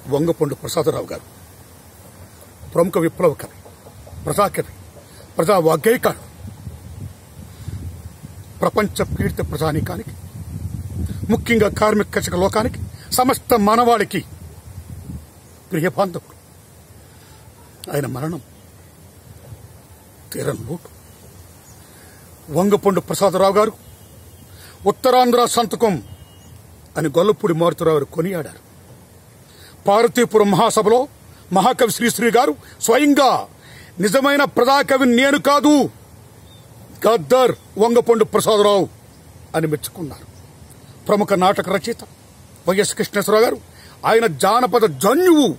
వంగపండు ప్రసాదరావు గారు ప్రముఖ విప్లవ కవి ప్రజాకవి ప్రజా వాగ్గేయకాడు ప్రపంచ పీడిత ప్రజానీకానికి ముఖ్యంగా కార్మిక కచక లోకానికి సమస్త మానవాళికి ప్రియబాంధవుడు ఆయన మరణం తీరం లోటు వంగపండు ప్రసాదరావు గారు ఉత్తరాంధ్ర సంతకం అని గొల్లపూడి మారుతురావు గారు కొనియాడారు పార్వతీపురం మహాసభలో మహాకవి శ్రీశ్రీ గారు స్వయంగా నిజమైన ప్రజాకవి నేను కాదు గద్దర్ వంగపండు ప్రసాదరావు అని మెచ్చుకున్నారు ప్రముఖ నాటక రచయిత వైఎస్ కృష్ణేశ్వరరావు గారు ఆయన జానపద జన్యువు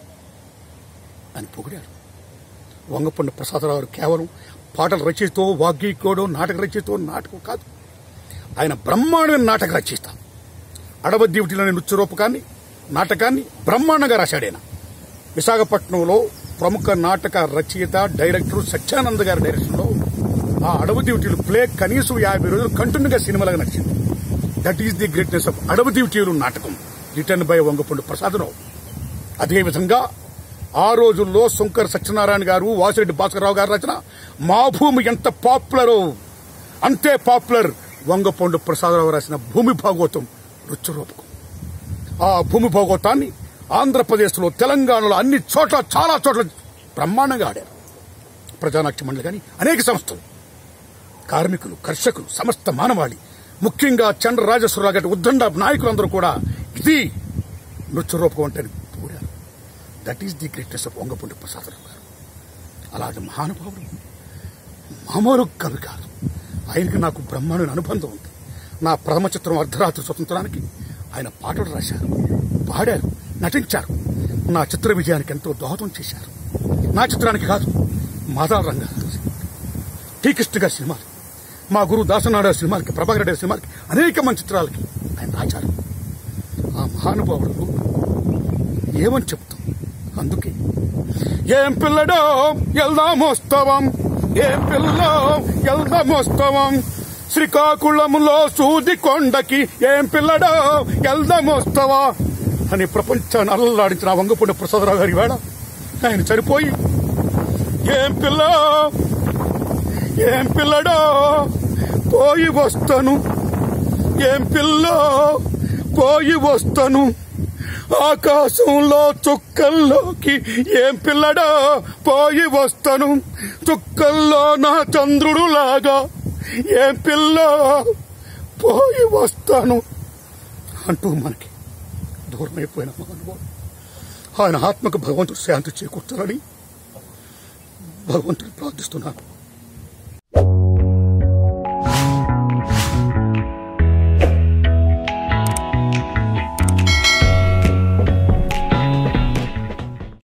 అని పొగిడారు వంగపండు ప్రసాదరావు గారు కేవలం పాటల రచయితో వాగ్గీకోడు నాటక రచయితో నాటకం కాదు ఆయన బ్రహ్మాండమైన నాటక రచయిత అడవ డ్యూటీలోని నృత్య రూపకాన్ని నాటకాన్ని బ్రహ్మాండంగా రాశాడు ఆయన విశాఖపట్నంలో ప్రముఖ నాటక రచయిత డైరెక్టర్ సత్యానంద్ గారి డైరెక్షన్లో ఆ అడవి డ్యూటీలు ప్లే కనీసం యాభై రోజులు కంటిన్యూగా సినిమాలుగా నచ్చింది that is the greatness of అడవి డ్యూటీలు నాటకం రిటర్న్ బై వంగపండు ప్రసాదరావు అదేవిధంగా ఆ రోజుల్లో శంకర్ సత్యనారాయణ గారు వాసిరెడ్డి భాస్కరరావు గారు రచన మా భూమి ఎంత పాపులరో అంతే పాపులర్ వంగపండు ప్రసాదరావు రాసిన భూమి భాగవతం రుచిరూపకం ఆ భూమి భాగవతాన్ని ఆంధ్రప్రదేశ్లో తెలంగాణలో అన్ని చోట్ల చాలా చోట్ల బ్రహ్మాండంగా ఆడారు ప్రజానాట్య మండలి కానీ అనేక సంస్థలు కార్మికులు కర్షకులు సమస్త మానవాళి ముఖ్యంగా చంద్ర రాజేశ్వరరావు గారి ఉద్దండ నాయకులందరూ కూడా ఇది నృత్య రూపకం అంటే కోరారు that is the greatest of Vangapudi Prasadarao garu అలాంటి మహానుభావుడు మామూలు కవి కాదు ఆయనకి నాకు బ్రహ్మాండమైన అనుబంధం ఉంది నా ప్రథమ చిత్రం అర్ధరాత్రి స్వతంత్రానికి ఆయన పాటలు రాశారు పాడారు నటించారు నా చిత్ర విజయానికి ఎంతో దోహదం చేశారు నా చిత్రానికి కాదు మాధవ రంగ టీ కృష్ణ గారి సినిమాలు మా గురువు దాసనాడ సినిమాలకి ప్రభాకర్ రెడ్డి సినిమాలకి అనేక మంది చిత్రాలకి ఆయన రాశారు ఆ మహానుభావుడు ఏమని చెప్తాం అందుకే ఏం పిల్లడో ఎల్దామోస్తవం ఏం పిల్లో ఎల్దామోస్తవం శ్రీకాకుళంలో సూది కొండకి ఏం పిల్లడో ఎల్దామోస్తవా అని ప్రపంచాన్ని అల్లలాడించిన వంగపూడి ప్రసాదరావు గారి వేళ ఆయన చనిపోయి ఏం పిల్ల ఏం పిల్లడో పోయి వస్తాను ఏం పిల్లో పోయి వస్తాను ఆకాశంలో చుక్కల్లోకి ఏం పిల్లడా పోయి వస్తాను చుక్కల్లో నా చంద్రుడు లాగా ఏం పిల్ల పోయి వస్తాను అంటూ మనకి దూరమైపోయిన మహానుభావుడు ఆయన ఆత్మకు భగవంతుడు శాంతి చేకూర్చాలని భగవంతుడు ప్రార్థిస్తున్నాను